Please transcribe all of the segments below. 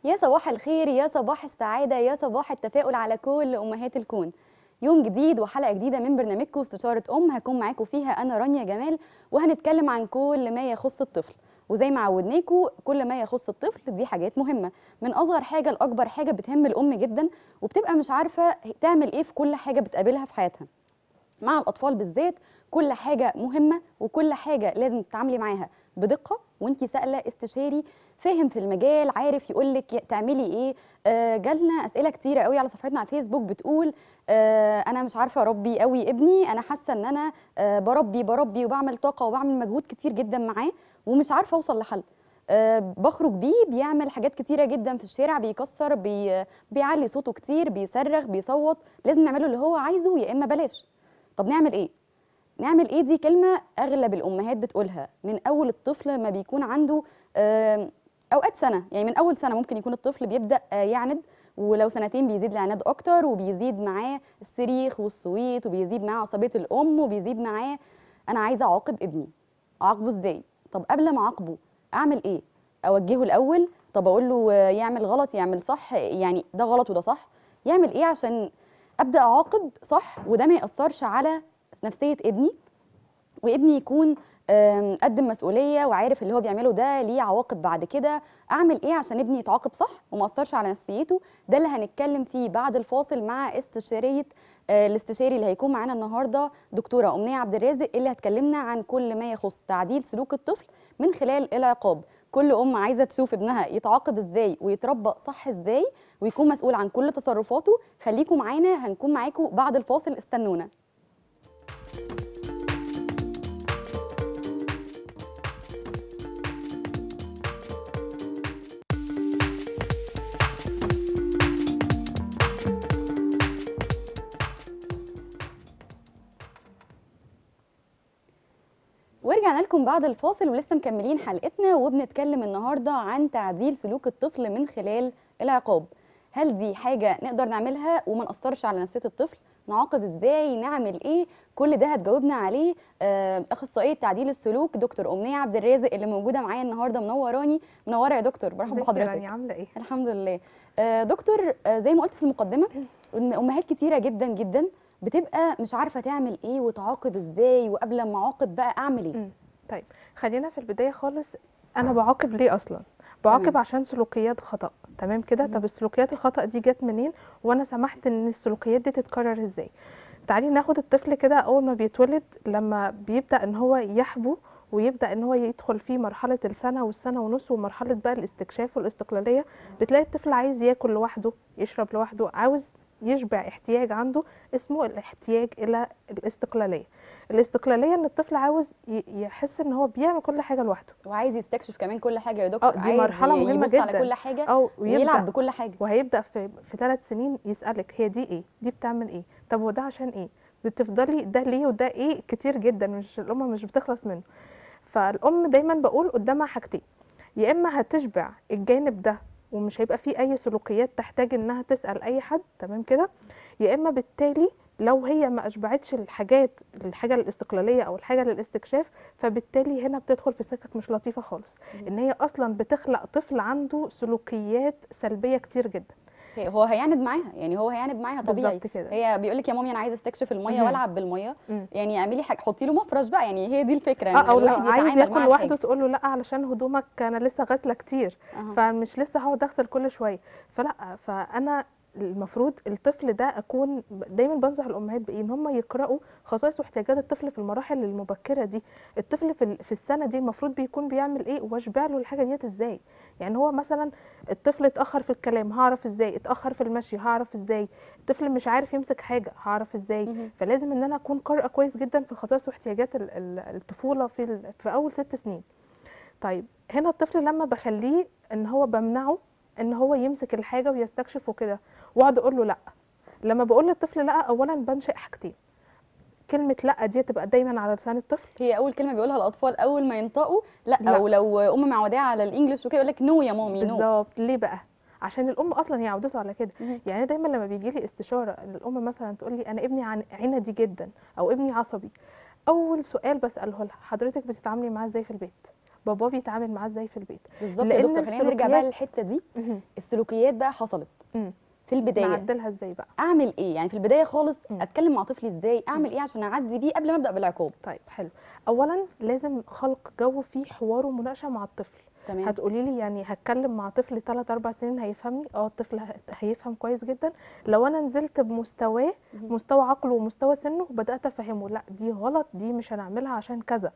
يا صباح الخير يا صباح السعادة يا صباح التفاؤل على كل أمهات الكون يوم جديد وحلقة جديدة من برنامجكم استشارة أم هكون معاكم فيها أنا رانيا جمال وهنتكلم عن كل ما يخص الطفل وزي ما عودناكم كل ما يخص الطفل دي حاجات مهمة من أصغر حاجة لأكبر حاجة بتهم الأم جدا وبتبقى مش عارفة تعمل إيه في كل حاجة بتقابلها في حياتها مع الأطفال بالذات كل حاجة مهمة وكل حاجة لازم تتعاملي معاها بدقة وانتي سائلة استشاري فاهم في المجال عارف يقول لك تعملي ايه آه جالنا اسئله كتيره قوي على صفحتنا على الفيسبوك بتقول آه انا مش عارفه اربي قوي ابني انا حاسه ان انا آه بربي بربي وبعمل طاقه وبعمل مجهود كتير جدا معاه ومش عارفه اوصل لحل أه بخرج بيه بيعمل حاجات كتيرة جدا في الشارع بيكسر بي بيعلي صوته كتير بيصرخ بيصوت لازم نعمله اللي هو عايزه يا إما بلاش طب نعمل إيه؟ نعمل إيه دي كلمة أغلب الأمهات بتقولها من أول الطفل ما بيكون عنده أه اوقات سنه يعني من اول سنه ممكن يكون الطفل بيبدا يعند ولو سنتين بيزيد العناد اكتر وبيزيد معاه الصريخ والصويت وبيزيد معاه عصبيه الام وبيزيد معاه انا عايزه اعاقب ابني اعاقبه ازاي طب قبل ما اعاقبه اعمل ايه اوجهه الاول طب اقول له يعمل غلط يعمل صح يعني ده غلط وده صح يعمل ايه عشان ابدا اعاقب صح وده ما ياثرش على نفسيه ابني وابني يكون قد مسؤوليه وعارف اللي هو بيعمله ده ليه عواقب بعد كده اعمل ايه عشان ابني يتعاقب صح وما اثرش على نفسيته ده اللي هنتكلم فيه بعد الفاصل مع استشاريه الاستشاري اللي هيكون معانا النهارده دكتوره امنيه عبد الرازق اللي هتكلمنا عن كل ما يخص تعديل سلوك الطفل من خلال العقاب كل ام عايزه تشوف ابنها يتعاقب ازاي ويتربى صح ازاي ويكون مسؤول عن كل تصرفاته خليكم معانا هنكون معاكم بعد الفاصل استنونا ورجعنا لكم بعد الفاصل ولسه مكملين حلقتنا وبنتكلم النهارده عن تعديل سلوك الطفل من خلال العقاب هل دي حاجه نقدر نعملها وما ناثرش على نفسيه الطفل نعاقب ازاي نعمل ايه كل ده هتجاوبنا عليه اخصائيه تعديل السلوك دكتور امنيه عبد الرازق اللي موجوده معايا النهارده منوراني منوره يا دكتور مرحبا بحضرتك عامله ايه الحمد لله دكتور زي ما قلت في المقدمه ان امهات كتيره جدا جدا بتبقى مش عارفه تعمل ايه وتعاقب ازاي وقبل ما اعاقب بقى اعمل ايه مم. طيب خلينا في البدايه خالص انا بعاقب ليه اصلا بعاقب تمام. عشان سلوكيات خطا تمام كده مم. طب السلوكيات الخطا دي جت منين وانا سمحت ان السلوكيات دي تتكرر ازاي تعالي ناخد الطفل كده اول ما بيتولد لما بيبدا ان هو يحبو ويبدا ان هو يدخل في مرحله السنه والسنه ونص ومرحله بقى الاستكشاف والاستقلاليه بتلاقي الطفل عايز ياكل لوحده يشرب لوحده عاوز يشبع احتياج عنده اسمه الاحتياج الى الاستقلاليه الاستقلاليه ان الطفل عاوز ي- يحس ان هو بيعمل كل حاجه لوحده وعايز يستكشف كمان كل حاجه يا دكتور دي عايز مرحلة مهمة يبص على جداً. كل حاجه او ويلعب ويبدا بكل حاجه وهيبدا في في ثلاث سنين يسالك هي دي ايه دي بتعمل ايه طب وده عشان ايه بتفضلي ده ليه وده ايه كتير جدا مش الام مش بتخلص منه فالام دايما بقول قدامها حاجتين يا اما هتشبع الجانب ده ومش هيبقى فيه اي سلوكيات تحتاج انها تسال اي حد تمام كده يا اما بالتالي لو هي ما اشبعتش الحاجات الحاجه الاستقلاليه او الحاجه للاستكشاف فبالتالي هنا بتدخل في سكك مش لطيفه خالص مم. ان هي اصلا بتخلق طفل عنده سلوكيات سلبيه كتير جدا هي- هو هيعند معاها يعني هو هيعند معاها طبيعي بالظبط كده هي بيقول لك يا مامي انا عايزه استكشف الميه مهم. والعب بالميه مم. يعني اعملي حاجه حطي له مفرش بقى يعني هي دي الفكره ان اه او لو الواحد عايز يتعامل ياكل مع لوحده الحاجه تقول له لا علشان هدومك انا لسه غاسله كتير أها. فمش لسه هقعد اغسل كل شويه فلا فانا المفروض الطفل ده اكون دايما بنصح الامهات بايه ان هم يقراوا خصائص واحتياجات الطفل في المراحل المبكره دي الطفل في ال- في السنه دي المفروض بيكون بيعمل ايه واشبع له الحاجه ديت ازاي يعني هو مثلا الطفل اتاخر في الكلام هعرف ازاي اتاخر في المشي هعرف ازاي الطفل مش عارف يمسك حاجه هعرف ازاي مهم. فلازم ان انا اكون قارئه كويس جدا في خصائص واحتياجات ال- ال- الطفوله في ال- في اول ست سنين طيب هنا الطفل لما بخليه ان هو بمنعه ان هو يمسك الحاجه ويستكشف وكده واقعد اقول له لا لما بقول للطفل لا اولا بنشئ حاجتين كلمه لا دي تبقى دايما على لسان الطفل هي اول كلمه بيقولها الاطفال اول ما ينطقوا لا, لا. او لو ام معوداه على الانجليش وكده يقول لك نو يا مامي نو بالظبط ليه بقى عشان الام اصلا هي عودته على كده مهم. يعني دايما لما بيجي لي استشاره إن الام مثلا تقول لي انا ابني عن- عندي جدا او ابني عصبي اول سؤال بساله لها حضرتك بتتعاملي معاه ازاي في البيت باباه بيتعامل معاه ازاي في البيت بالظبط يا لأن دكتور خلينا نرجع بقى السلوكيات- للحته دي مهم. السلوكيات بقى حصلت مم. في البدايه نعدلها ازاي بقى اعمل ايه يعني في البدايه خالص مم. اتكلم مع طفلي ازاي اعمل ايه عشان اعدي بيه قبل ما ابدا بالعقاب طيب حلو اولا لازم خلق جو فيه حوار ومناقشه مع الطفل تمام هتقولي لي يعني هتكلم مع طفل 3 4 سنين هيفهمني اه الطفل ه- هيفهم كويس جدا لو انا نزلت بمستواه مهم. مستوى عقله ومستوى سنه بدات افهمه لا دي غلط دي مش هنعملها عشان كذا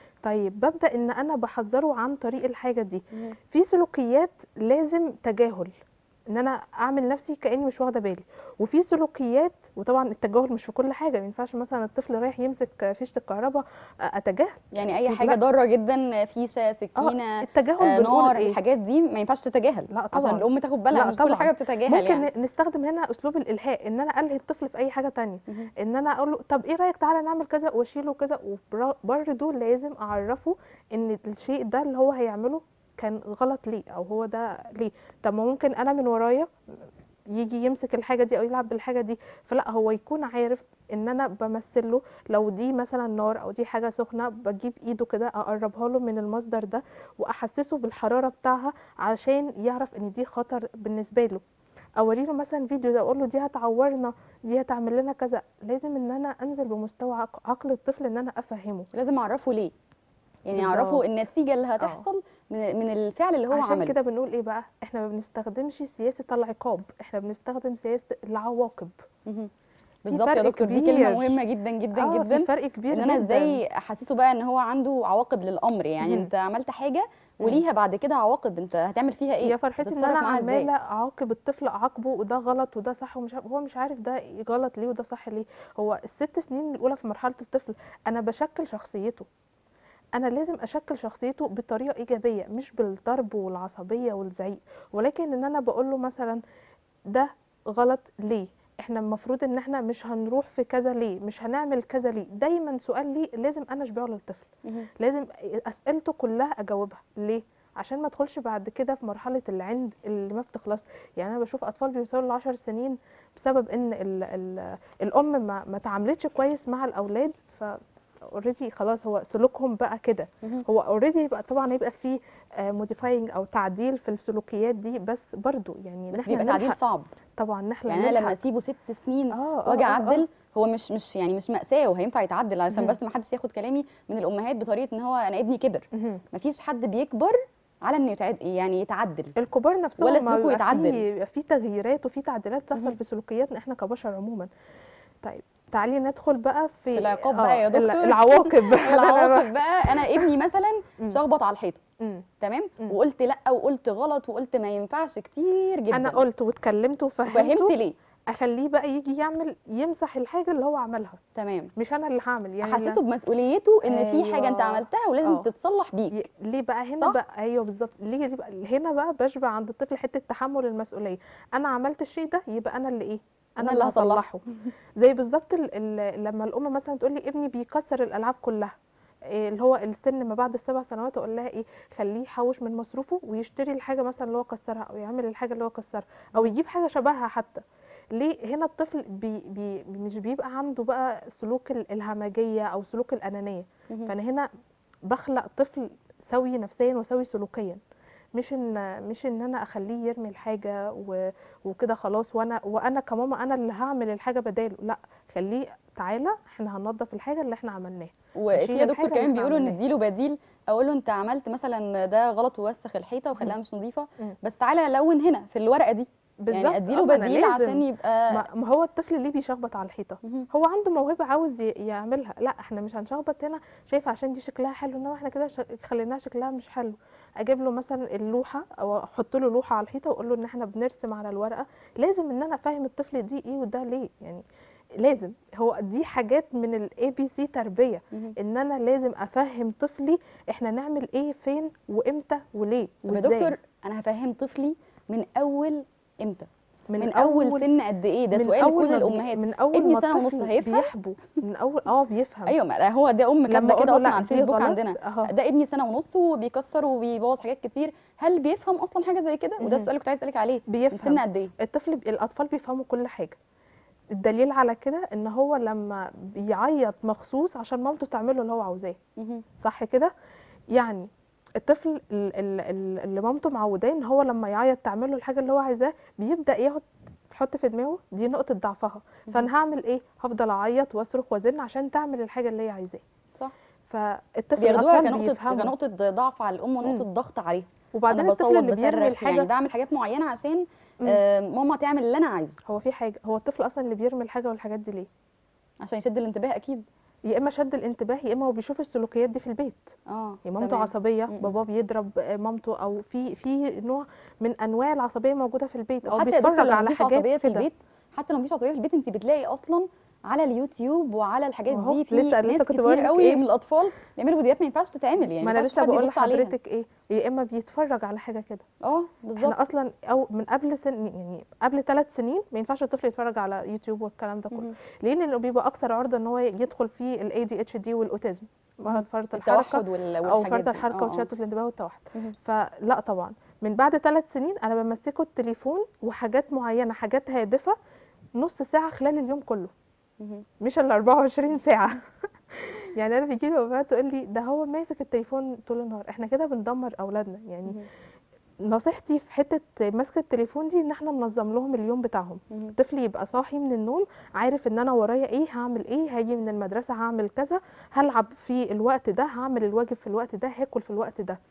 طيب ببدا ان انا بحذره عن طريق الحاجه دي مهم. في سلوكيات لازم تجاهل ان انا اعمل نفسي كاني مش واخده بالي وفي سلوكيات وطبعا التجاهل مش في كل حاجه ما ينفعش مثلا الطفل رايح يمسك فيشه الكهرباء اتجاهل يعني اي لا. حاجه ضاره جدا فيشه سكينه التجاهل آه بنقول نار ايه الحاجات دي ما ينفعش تتجاهل لا عشان طبعا الام تاخد بالها لا مش كل طبعاً. حاجه بتتجاهل ممكن يعني نستخدم هنا اسلوب الالهاء ان انا الهي الطفل في اي حاجه تانية مهم. ان انا اقول له طب ايه رايك تعالى نعمل كذا واشيله كذا وبرده لازم اعرفه ان الشيء ده اللي هو هيعمله كان غلط ليه او هو ده ليه طب ما ممكن انا من ورايا يجي يمسك الحاجه دي او يلعب بالحاجه دي فلا هو يكون عارف ان انا بمثل له لو دي مثلا نار او دي حاجه سخنه بجيب ايده كده اقربها له من المصدر ده واحسسه بالحراره بتاعها عشان يعرف ان دي خطر بالنسبه له اوري له مثلا فيديو ده اقول له دي هتعورنا دي هتعمل لنا كذا لازم ان انا انزل بمستوى عق- عقل الطفل ان انا افهمه لازم اعرفه ليه يعني بالظبط. اعرفه النتيجه اللي هتحصل من من الفعل اللي هو عشان عمله كده بنقول ايه بقى احنا ما بنستخدمش سياسه العقاب احنا بنستخدم سياسه العواقب مهم. بالظبط يا فرق دكتور دي كلمه كبير. مهمه جدا جدا آه، جدا في فرق كبير ان انا جداً. ازاي احسسه بقى ان هو عنده عواقب للامر يعني مهم. انت عملت حاجه مم. وليها بعد كده عواقب انت هتعمل فيها ايه يا فرحتي ان هتتصرف انا معاها إزاي؟ عماله اعاقب الطفل اعاقبه وده غلط وده صح ومش عارف هو مش عارف ده غلط ليه وده صح ليه هو الست سنين الاولى في مرحله الطفل انا بشكل شخصيته انا لازم اشكل شخصيته بطريقه ايجابيه مش بالضرب والعصبيه والزعيق ولكن ان انا بقول له مثلا ده غلط ليه احنا المفروض ان احنا مش هنروح في كذا ليه مش هنعمل كذا ليه دايما سؤال ليه لازم انا اشبعه للطفل مهم. لازم اسئلته كلها اجاوبها ليه عشان ما ادخلش بعد كده في مرحله العند اللي ما بتخلص يعني انا بشوف اطفال بيوصلوا ل 10 سنين بسبب ان ال ال الام ما ما تعاملتش كويس مع الاولاد ف اوريدي خلاص هو سلوكهم بقى كده مهم. هو اوريدي يبقى طبعا هيبقى فيه موديفاينج او تعديل في السلوكيات دي بس برضو يعني إن بس إحنا بيبقى تعديل نلحق- صعب طبعا نحن يعني انا لما نلحق. اسيبه ست سنين اه آه، واجي آه، آه. اعدل هو مش مش يعني مش مأساة وهينفع يتعدل علشان مهم. بس ما حدش ياخد كلامي من الامهات بطريقه ان هو انا ابني كبر مهم. مفيش حد بيكبر على انه يتعد يعني يتعدل الكبار نفسهم ولا ما سلوكه بيبقى يتعدل. فيه- بيبقى في تغييرات وفي تعديلات مهم. بتحصل في سلوكياتنا احنا كبشر عموما طيب تعالي ندخل بقى في في العقاب آه، بقى يا ال- دكتور. العواقب العواقب بقى انا ابني مثلا مم. شخبط على الحيطه مم. تمام مم. وقلت لا وقلت غلط وقلت ما ينفعش كتير جدا انا قلت واتكلمت فهمت وفهمت ليه اخليه بقى يجي يعمل يمسح الحاجه اللي هو عملها تمام مش انا اللي هعمل يعني احسسه بمسؤوليته ان في حاجه انت أيوة. عملتها ولازم آه. تتصلح بيك ي- ليه بقى هنا صح؟ بقى ايوه بالظبط ليه دي بقى هنا بقى بشبع عند الطفل حته تحمل المسؤوليه انا عملت الشيء ده يبقى انا اللي ايه أنا اللي هصلحه. زي بالظبط ال- ال- لما الام مثلا تقول لي ابني بيكسر الالعاب كلها إيه اللي هو السن ما بعد السبع سنوات اقول لها ايه خليه يحوش من مصروفه ويشتري الحاجه مثلا اللي هو كسرها او يعمل الحاجه اللي هو كسرها او يجيب حاجه شبهها حتى ليه هنا الطفل بي بي مش بيبقى عنده بقى سلوك ال- الهمجيه او سلوك الانانيه مهم. فانا هنا بخلق طفل سوي نفسيا وسوي سلوكيا مش ان مش ان انا اخليه يرمي الحاجه و- وكده خلاص وانا وانا كماما انا اللي هعمل الحاجه بداله لا خليه تعالى احنا هننضف الحاجه اللي احنا عملناها وفي نشيل يا دكتور الحاجة كمان اللي بيقولوا عملناها. نديله بديل اقول له انت عملت مثلا ده غلط ووسخ الحيطه وخلاها مش نظيفه مم. بس تعالى لون هنا في الورقه دي بالظبط يعني اديله آه، ما أنا بديل لازم. عشان يبقى ما ما هو الطفل ليه بيشخبط على الحيطه مهم. هو عنده موهبه عاوز ي- يعملها لا احنا مش هنشخبط هنا شايف عشان دي شكلها حلو انما احنا كده ش- خليناها شكلها مش حلو اجيب له مثلا اللوحه او احط له لوحه على الحيطه واقول له ان احنا بنرسم على الورقه لازم ان انا افهم الطفل دي ايه وده ليه يعني لازم هو دي حاجات من الاي بي سي تربيه مهم. ان انا لازم افهم طفلي احنا نعمل ايه فين وامتى وليه طب يا وإزاي. دكتور انا هفهم طفلي من اول امتى من, من, اول سن قد ايه ده من سؤال أول لكل ما بي- الامهات من اول ابني ما سنة ونص الطفل هيفهم؟ بيحبو من اول اه بيفهم ايوه ما هو ده ام لما كاتبه أقول كده له اصلا لا، على دي الفيسبوك غلط، عندنا أهو. ده ابني سنه ونص وبيكسر وبيبوظ حاجات كتير هل بيفهم اصلا حاجه زي كده وده مهم. السؤال اللي كنت عايز اسالك عليه من بيفهم سن قد ايه الطفل بي... الاطفال بيفهموا كل حاجه الدليل على كده ان هو لما بيعيط مخصوص عشان مامته تعمله اللي هو عاوزاه مهم. صح كده يعني الطفل ال- ال- ال- اللي مامته معوداه ان هو لما يعيط تعمل له الحاجه اللي هو عايزاه بيبدا ياخد يحط في دماغه دي نقطه ضعفها فانا هعمل ايه هفضل اعيط واصرخ وازن عشان تعمل الحاجه اللي هي عايزاه صح فالطفل بياخدوها الأطفال كنقطه بيفهموا. كنقطه ضعف على الام ونقطه ضغط عليها وبعدين انا الطفل بصوت اللي بيرمي بصرخ الحاجه يعني بعمل حاجات معينه عشان مم. آه ماما تعمل اللي انا عايزه هو في حاجه هو الطفل اصلا اللي بيرمي الحاجه والحاجات دي ليه عشان يشد الانتباه اكيد يا اما شد الانتباه يا اما هو بيشوف السلوكيات دي في البيت اه يا مامته تمام. عصبيه م-م. باباه بيضرب آه، مامته او في في نوع من انواع العصبيه موجوده في البيت او وحتى يا دكتور بيتفرج لو على مفيش حاجات عصبيه في كده. البيت حتى لو مفيش عصبيه في البيت انت بتلاقي اصلا على اليوتيوب وعلى الحاجات أهو، دي في لسه- لسه ناس كنت كتير بقولك قوي إيه؟ من الاطفال بيعملوا فيديوهات ما ينفعش تتعمل يعني ما انا ينفعش لسه حد بقول يبص عليها لحضرتك ايه يا اما بيتفرج على حاجه كده اه بالظبط احنا اصلا او من قبل سن يعني قبل ثلاث سنين ما ينفعش الطفل يتفرج على يوتيوب والكلام ده كله مهم. ليه لانه بيبقى اكثر عرضه ان هو يدخل في الاي دي اتش دي والاوتيزم مهم. فرط الحركه التوحد وال- او والحاجات فرط دي. الحركه آه، آه. وتشتت الانتباه والتوحد مهم. فلا طبعا من بعد ثلاث سنين انا بمسكه التليفون وحاجات معينه حاجات هادفه نص ساعه خلال اليوم كله مهم. مش ال 24 ساعه يعني انا بيجي لي بابا تقول لي ده هو ماسك التليفون طول النهار احنا كده بندمر اولادنا يعني مهم. نصيحتي في حته ماسكه التليفون دي ان احنا ننظم لهم اليوم بتاعهم مهم. الطفل يبقى صاحي من النوم عارف ان انا ورايا ايه هعمل ايه هاجي من المدرسه هعمل كذا هلعب في الوقت ده هعمل الواجب في الوقت ده هاكل في الوقت ده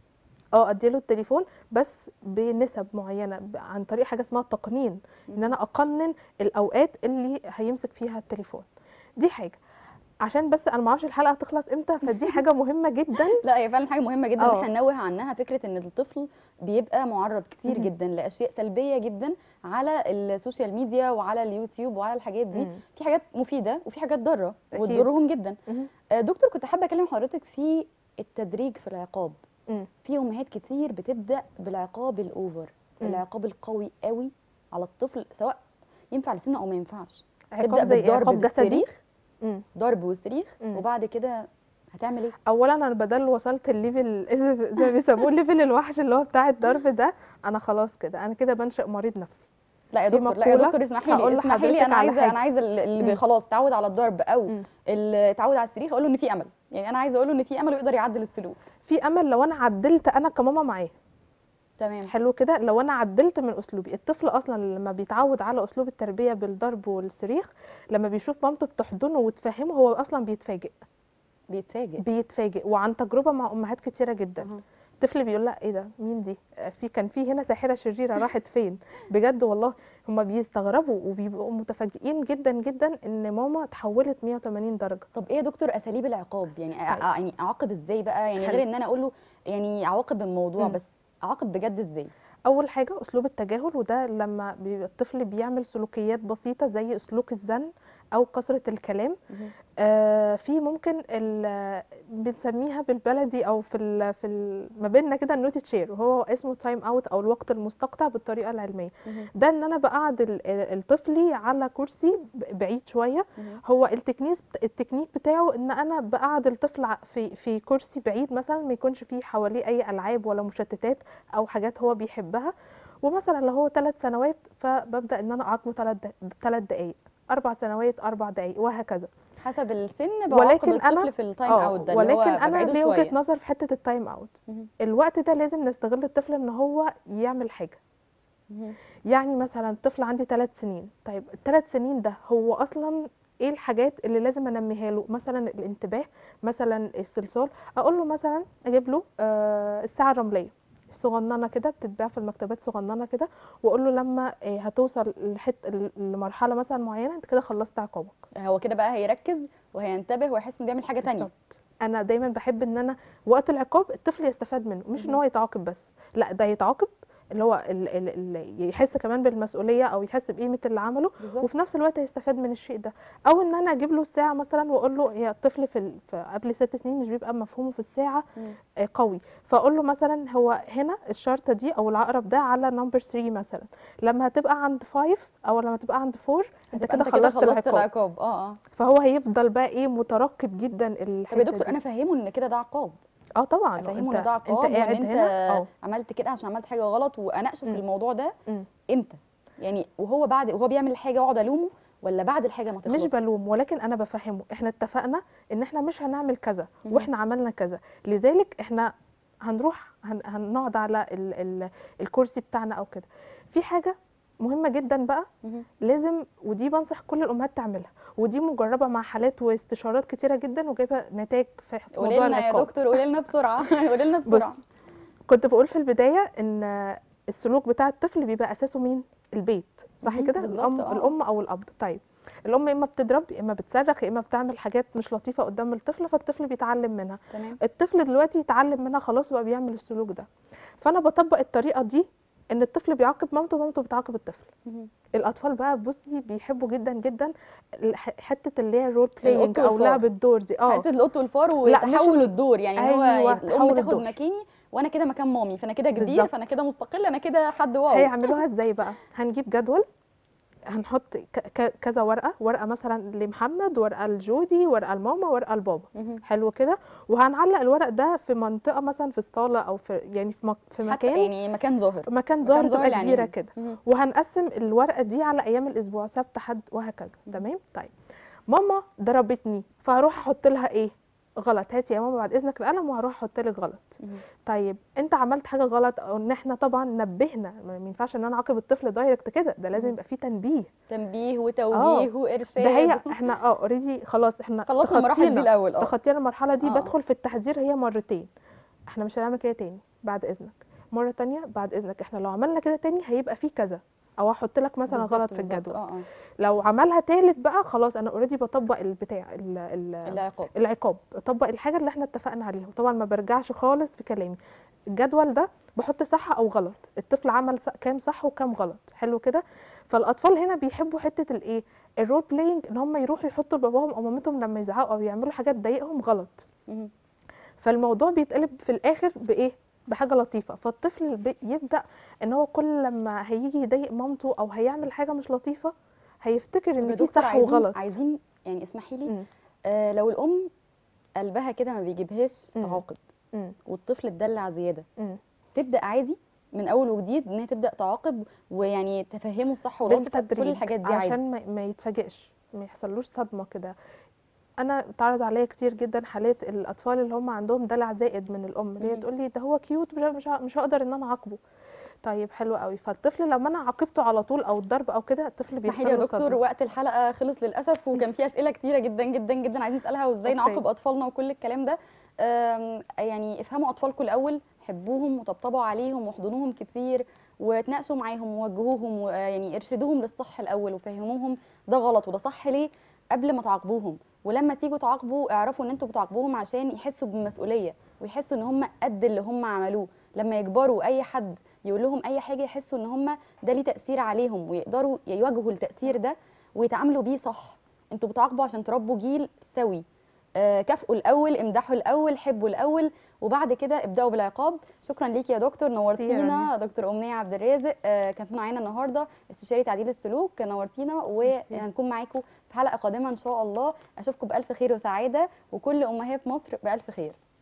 اه اديله التليفون بس بنسب معينه ب- عن طريق حاجه اسمها التقنين ان انا اقنن الاوقات اللي هيمسك فيها التليفون دي حاجه عشان بس انا ما اعرفش الحلقه هتخلص امتى فدي حاجه مهمه جدا لا هي فعلا حاجه مهمه جدا ان آه. احنا ننوه عنها فكره ان الطفل بيبقى معرض كتير مهم. جدا لاشياء سلبيه جدا على السوشيال ميديا وعلى اليوتيوب وعلى الحاجات دي مم. في حاجات مفيده وفي حاجات ضاره أكيد. وتضرهم جدا مهم. آه، دكتور كنت حابه اكلم حضرتك في التدريج في العقاب مم. في امهات كتير بتبدا بالعقاب الاوفر مم. العقاب القوي قوي على الطفل سواء ينفع لسنه او ما ينفعش عقاب تبدا زي بالضرب عقاب جسدي بالصريخ مم. ضرب والصريخ مم. وبعد كده هتعمل ايه اولا انا بدل وصلت الليفل زي ما بيسموه الليفل الوحش اللي هو بتاع الضرب ده انا خلاص كده انا كده بنشئ مريض نفسي لا يا دي دكتور لا يا مقولة دكتور اسمحي هقول لي اسمحي لي لحضرتك انا على عايزه حاجة. انا عايزه اللي بي- مم. خلاص اتعود على الضرب او مم. اللي اتعود على الصريخ اقول له ان في امل يعني انا عايزه اقول له ان في امل ويقدر يعدل السلوك في امل لو انا عدلت انا كماما معاه تمام حلو كده لو انا عدلت من اسلوبي الطفل اصلا لما بيتعود على اسلوب التربيه بالضرب والصريخ لما بيشوف مامته بتحضنه وتفهمه هو اصلا بيتفاجئ بيتفاجئ بيتفاجئ وعن تجربه مع امهات كتيره جدا أها. الطفل بيقول لا ايه ده مين دي آه، في كان في هنا ساحره شريره راحت فين بجد والله هما بيستغربوا وبيبقوا متفاجئين جدا جدا ان ماما اتحولت 180 درجه طب ايه يا دكتور اساليب العقاب يعني أ- طيب. أ- يعني اعاقب ازاي بقى يعني حلو. غير ان انا اقول له يعني اعاقب الموضوع مم. بس اعاقب بجد ازاي اول حاجه اسلوب التجاهل وده لما بيبقى الطفل بيعمل سلوكيات بسيطه زي سلوك الزن او كثره الكلام مهم. آه في ممكن ال- بنسميها بالبلدي او في ال في ال ما بيننا كده النوتي تشير وهو اسمه تايم اوت او الوقت المستقطع بالطريقه العلميه مهم. ده ان انا بقعد ال- ال- الطفل على كرسي ب- بعيد شويه مهم. هو التكنيك التكنيك بتاعه ان انا بقعد الطفل ع- في في كرسي بعيد مثلا ما يكونش فيه حواليه اي العاب ولا مشتتات او حاجات هو بيحبها ومثلا لو هو ثلاث سنوات فببدا ان انا اعاقبه ثلاث ثلاث دقائق اربع سنوات اربع دقائق وهكذا حسب السن بعاقب ولكن الطفل أنا- في التايم اه اوت ده اللي ولكن هو انا ببعده ليه شويه وجهه نظر في حته التايم اوت مهم. الوقت ده لازم نستغل الطفل ان هو يعمل حاجه مهم. يعني مثلا الطفل عندي ثلاث سنين طيب الثلاث سنين ده هو اصلا ايه الحاجات اللي لازم انميها له مثلا الانتباه مثلا الصلصال اقول له مثلا اجيب له آه الساعه الرمليه صغننه كده بتتباع في المكتبات صغننه كده واقول له لما آه هتوصل لحت لمرحله مثلا معينه انت كده خلصت عقابك هو كده بقى هيركز وهينتبه ويحس انه بيعمل حاجه تانية بالظبط. انا دايما بحب ان انا وقت العقاب الطفل يستفاد منه مش ان مهم. هو يتعاقب بس لا ده يتعاقب اللي هو ال ال ال يحس كمان بالمسؤوليه او يحس بقيمه اللي عمله بالظبط وفي نفس الوقت هيستفاد من الشيء ده او ان انا اجيب له الساعه مثلا واقول له هي الطفل في, ال- في قبل ست سنين مش بيبقى مفهومه في الساعه مم. آه، قوي فاقول له مثلا هو هنا الشرطه دي او العقرب ده على نمبر 3 مثلا لما هتبقى عند 5 او لما تبقى عند 4 انت هتبقى كده انت كده خلصت خلصت العقاب العقاب اه اه فهو هيفضل بقى ايه مترقب جدا طب الحته يا دكتور دي. انا فاهمه ان كده ده عقاب اه طبعا افهمه انت ان ده عقاب انت وان قاعد انت هنا اه عملت كده عشان عملت حاجه غلط واناقشه في مم. الموضوع ده مم. امتى يعني وهو بعد وهو بيعمل الحاجه اقعد الومه ولا بعد الحاجه ما تخلص مش بلوم ولكن انا بفهمه احنا اتفقنا ان احنا مش هنعمل كذا مم. واحنا عملنا كذا لذلك احنا هنروح هن هنقعد على ال ال الكرسي بتاعنا او كده في حاجه مهمه جدا بقى مهم. لازم ودي بنصح كل الامهات تعملها ودي مجربه مع حالات واستشارات كتيره جدا وجايبه نتائج في في قولي موضوع لنا يا العقاب دكتور قولي لنا بسرعه قولي لنا بسرعه كنت بقول في البدايه ان السلوك بتاع الطفل بيبقى اساسه مين البيت صح مهم، كده بالظبط، الام آه. الام او الاب طيب الام يا اما بتضرب يا اما بتصرخ يا اما بتعمل حاجات مش لطيفه قدام الطفل فالطفل بيتعلم منها تمام الطفل دلوقتي يتعلم منها خلاص بقى بيعمل السلوك ده فانا بطبق الطريقه دي ان الطفل بيعاقب مامته ومامته بتعاقب الطفل مهم. الاطفال بقى بصي بيحبوا جدا جدا الح- حته اللي هي الرول بلاينج القط او والفار. لعب الدور دي اه حته القط والفار لا، مش وتحول ال- الدور يعني ان هو أيوة، الام تحول تاخد الدور. مكاني وانا كده مكان مامي فانا كده كبير بالظبط. فانا كده مستقل انا كده حد واو هيعملوها ازاي بقى هنجيب جدول هنحط ك- ك- كذا ورقه ورقه مثلا لمحمد ورقه لجودي ورقه لماما ورقه لبابا مهم. حلو كده وهنعلق الورق ده في منطقه مثلا في الصاله او في يعني في, مك... في حتى مكان يعني مكان ظاهر مكان ظاهر ظاهر تبقى يعني كبيره إيه؟ كده مهم. وهنقسم الورقه دي على ايام الاسبوع سبت حد وهكذا مم. تمام طيب ماما ضربتني فهروح احط لها ايه غلط هاتي يا ماما بعد اذنك القلم وهروح احط لك غلط مهم. طيب انت عملت حاجه غلط او ان احنا طبعا نبهنا ما ما ينفعش ان انا اعاقب الطفل دايركت كده ده لازم مم. يبقى فيه تنبيه تنبيه وتوجيه وارشاد ده هي احنا اه اوريدي خلاص احنا خلصنا المراحل دي تخطينا- الاول اه تخطينا المرحله دي آه. بدخل في التحذير هي مرتين احنا مش هنعمل كده تاني بعد اذنك مره تانية بعد اذنك احنا لو عملنا كده تاني هيبقى فيه كذا او هحط لك مثلا بالظبط، غلط في بالظبط. الجدول اه اه لو عملها تالت بقى خلاص انا اوريدي بطبق البتاع ال ال العقاب العقاب بطبق الحاجه اللي احنا اتفقنا عليها وطبعا ما برجعش خالص في كلامي الجدول ده بحط صح او غلط الطفل عمل ص- كام صح وكام غلط حلو كده فالاطفال هنا بيحبوا حته الايه الرول بلاينج ان هم يروحوا يحطوا لباباهم او مامتهم لما يزعقوا او يعملوا حاجات تضايقهم غلط مهم. فالموضوع بيتقلب في الاخر بايه بحاجه لطيفه فالطفل بي- يبدا ان هو كل لما هيجي يضايق مامته او هيعمل حاجه مش لطيفه هيفتكر طب يا ان في دكتور صح عايزين وغلط عايزين يعني اسمحي لي مم. آه لو الام قلبها كده ما بيجيبهاش مم. تعاقب مم. والطفل اتدلع زياده مم. تبدا عادي من اول وجديد ان هي تبدا تعاقب ويعني تفهمه الصح والغلط كل بالتدريج الحاجات دي عادي عشان ما, ما يتفاجئش ما يحصلوش صدمه كده انا اتعرض عليا كتير جدا حالات الاطفال اللي هم عندهم دلع زائد من الام اللي هي مم. تقول لي ده هو كيوت مش مش ه- مش هقدر ان انا اعاقبه طيب حلو قوي فالطفل لما انا عاقبته على طول او الضرب او كده الطفل اسمحي بيحصل لي يا له دكتور صدمة. وقت الحلقه خلص للاسف وكان في اسئله كتيره جدا جدا جدا عايزين نسالها وازاي أوكي. نعاقب اطفالنا وكل الكلام ده آم، يعني افهموا اطفالكم الاول حبوهم وطبطبوا عليهم واحضنوهم كتير وتناقشوا معاهم ووجهوهم ويعني ارشدوهم للصح الاول وفهموهم ده غلط وده صح ليه قبل ما تعاقبوهم ولما تيجوا تعاقبوا اعرفوا ان انتوا بتعاقبوهم عشان يحسوا بالمسؤوليه ويحسوا ان هم قد اللي هم عملوه لما يكبروا اي حد يقول لهم اي حاجه يحسوا ان هم ده ليه تاثير عليهم ويقدروا يواجهوا التاثير ده ويتعاملوا بيه صح انتوا بتعاقبوا عشان تربوا جيل سوي آه، كافئوا الاول امدحوا الاول حبوا الاول وبعد كده ابداوا بالعقاب شكرا ليكي يا دكتور نورتينا دكتور امنيه عبد الرازق آه، كانت معانا النهارده استشاري تعديل السلوك نورتينا وهنكون معاكم في حلقه قادمه ان شاء الله اشوفكم بالف خير وسعاده وكل امهات مصر بالف خير